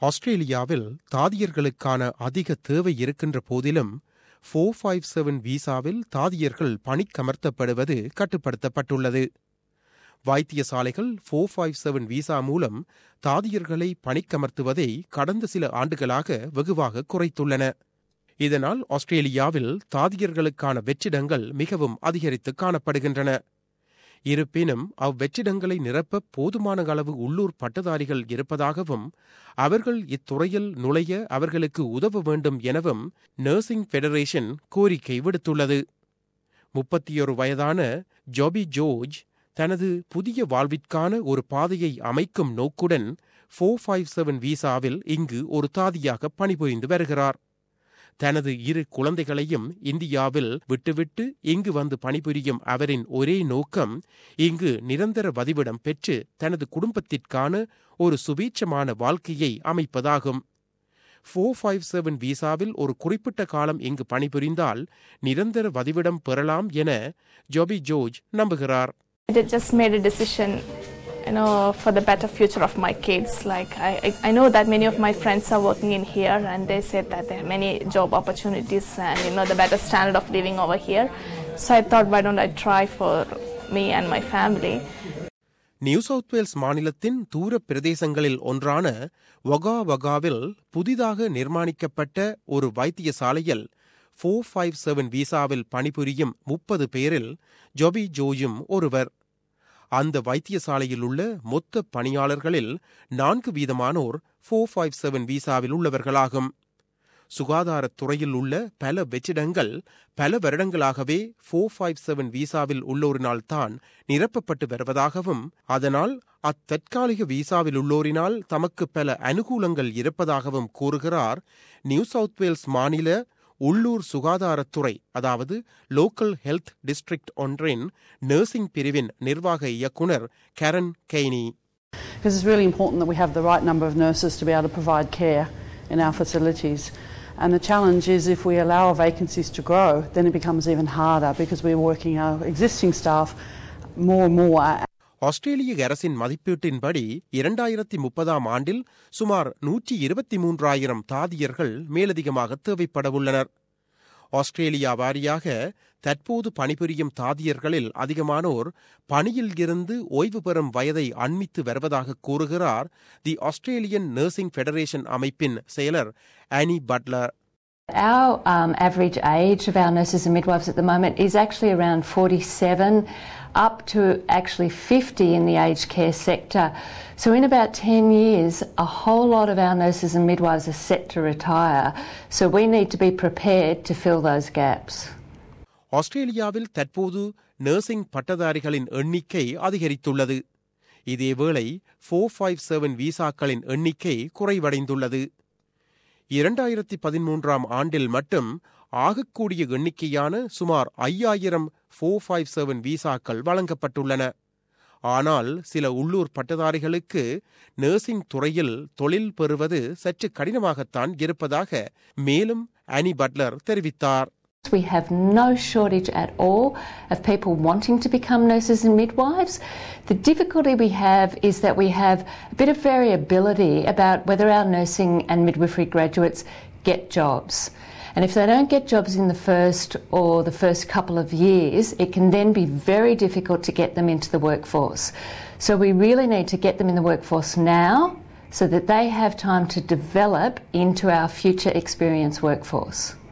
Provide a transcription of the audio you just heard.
ஆஸ்திரேலியாவில் தாதியர்களுக்கான அதிக தேவை இருக்கின்ற போதிலும் ஃபோர் ஃபைவ் செவன் விசாவில் தாதியர்கள் பணிக்கமர்த்தப்படுவது கட்டுப்படுத்தப்பட்டுள்ளது வைத்தியசாலைகள் ஃபோர் ஃபைவ் செவன் விசா மூலம் தாதியர்களை பணிக்கமர்த்துவதை கடந்த சில ஆண்டுகளாக வெகுவாக குறைத்துள்ளன இதனால் ஆஸ்திரேலியாவில் தாதியர்களுக்கான வெற்றிடங்கள் மிகவும் அதிகரித்து காணப்படுகின்றன இருப்பினும் அவ்வெற்றிடங்களை நிரப்ப போதுமான அளவு உள்ளூர் பட்டதாரிகள் இருப்பதாகவும் அவர்கள் இத்துறையில் நுழைய அவர்களுக்கு உதவ வேண்டும் எனவும் நர்சிங் ஃபெடரேஷன் கோரிக்கை விடுத்துள்ளது முப்பத்தியொரு வயதான ஜாபி ஜோர்ஜ் தனது புதிய வாழ்விற்கான ஒரு பாதையை அமைக்கும் நோக்குடன் ஃபோர் ஃபைவ் செவன் விசாவில் இங்கு ஒரு தாதியாக பணிபுரிந்து வருகிறார் தனது இரு குழந்தைகளையும் இந்தியாவில் விட்டுவிட்டு இங்கு வந்து பணிபுரியும் அவரின் ஒரே நோக்கம் இங்கு நிரந்தர வதிவிடம் பெற்று தனது குடும்பத்திற்கான ஒரு சுபீட்சமான வாழ்க்கையை அமைப்பதாகும் ஃபோர் ஃபைவ் செவன் விசாவில் ஒரு குறிப்பிட்ட காலம் இங்கு பணிபுரிந்தால் நிரந்தர வதிவிடம் பெறலாம் என ஜோபி ஜோர்ஜ் நம்புகிறார் I just made a decision, you know, for the better future of my kids. Like I, I, I know that many of my friends are working in here, and they said that there are many job opportunities and you know the better standard of living over here. So I thought, why don't I try for me and my family? New South Wales மாநிலத்தின் தூர பிரதேசங்களில் ஒன்றான வகா வகாவில் புதிதாக நிர்மாணிக்கப்பட்ட ஒரு வைத்தியசாலையில் four five seven விசாவில் பணிபுரியும் முப்பது பேரில் ஜொபி ஜோயும் ஒருவர் அந்த வைத்தியசாலையில் உள்ள மொத்த பணியாளர்களில் நான்கு வீதமானோர் ஃபோர் ஃபைவ் செவன் விசாவில் உள்ளவர்களாகும் சுகாதாரத் துறையில் உள்ள பல வெற்றிடங்கள் பல வருடங்களாகவே ஃபோர் ஃபைவ் செவன் விசாவில் உள்ளோரினால் தான் நிரப்பப்பட்டு வருவதாகவும் அதனால் அத்தற்காலிக விசாவில் உள்ளோரினால் தமக்கு பல அனுகூலங்கள் இருப்பதாகவும் கூறுகிறார் நியூ சவுத் வேல்ஸ் மாநில உள்ளூர் சுகாதாரத்துறை அதாவது லோக்கல் ஹெல்த் டிஸ்ட்ரிக்ட் ஒன்றின் நர்சிங் பிரிவின் நிர்வாக இயக்குனர் Karan கெய்னி Because it's really important that we have the right number of nurses to be able to provide care in our facilities. And the challenge is if we allow our vacancies to grow, then it becomes even harder because we're working our existing staff more and more ஆஸ்திரேலிய அரசின் மதிப்பீட்டின்படி இரண்டாயிரத்தி முப்பதாம் ஆண்டில் சுமார் நூற்றி இருபத்தி மூன்றாயிரம் தாதியர்கள் மேலதிகமாக தேவைப்படவுள்ளனர் Australia வாரியாக தற்போது பணிபுரியும் தாதியர்களில் அதிகமானோர் பணியில் இருந்து ஓய்வு பெறும் வயதை அண்மித்து வருவதாக கூறுகிறார் தி ஆஸ்திரேலியன் நர்சிங் ஃபெடரேஷன் அமைப்பின் செயலர் Annie Butler Our um, average age of our nurses and midwives at the moment is actually around 47, up to actually 50 in the aged care sector. So, in about 10 years, a whole lot of our nurses and midwives are set to retire. So, we need to be prepared to fill those gaps. ஆஸ்திரேலியாவில் தற்போது nursing பட்டதாரிகளின் எண்ணிக்கை அதிகரித்துள்ளது இதேவேளை four five seven விசாக்களின் எண்ணிக்கை குறைவடைந்துள்ளது இரண்டாயிரத்தி பதிமூன்றாம் ஆண்டில் மட்டும் ஆகக்கூடிய எண்ணிக்கையான சுமார் ஐயாயிரம் ஃபோர் ஃபைவ் செவன் விசாக்கள் வழங்கப்பட்டுள்ளன ஆனால் சில உள்ளூர் பட்டதாரிகளுக்கு நர்சிங் துறையில் தொழில் பெறுவது சற்று கடினமாகத்தான் இருப்பதாக மேலும் அனி பட்லர் தெரிவித்தார் We have no shortage at all of people wanting to become nurses and midwives. The difficulty we have is that we have a bit of variability about whether our nursing and midwifery graduates get jobs. And if they don't get jobs in the first or the first couple of years, it can then be very difficult to get them into the workforce. So we really need to get them in the workforce now so that they have time to develop into our future experienced workforce.